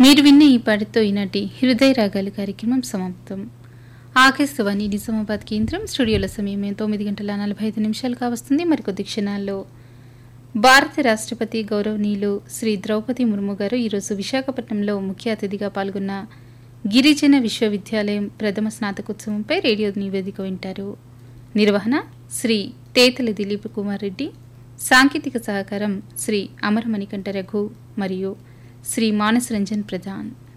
మీరు విన్న ఈ పాటితో ఈనాటి హృదయ రాగాలు కార్యక్రమం సమాప్తం ఆకాశవాణి నిజామాబాద్ కేంద్రం స్టూడియోల సమయం తొమ్మిది గంటల నలభై ఐదు నిమిషాలు కావస్తుంది మరికొద్ది క్షణాల్లో భారత రాష్ట్రపతి గౌరవనీయులు శ్రీ ద్రౌపది ముర్ము గారు ఈరోజు విశాఖపట్నంలో ముఖ్య అతిథిగా పాల్గొన్న గిరిజన విశ్వవిద్యాలయం ప్రథమ స్నాతకోత్సవంపై రేడియో నివేదిక వింటారు నిర్వహణ శ్రీ తేతలి దిలీప్ కుమార్ రెడ్డి సాంకేతిక సహకారం శ్రీ అమరమణికంఠ రఘు మరియు శ్రీ మానస్ రంజన్ ప్రధాన్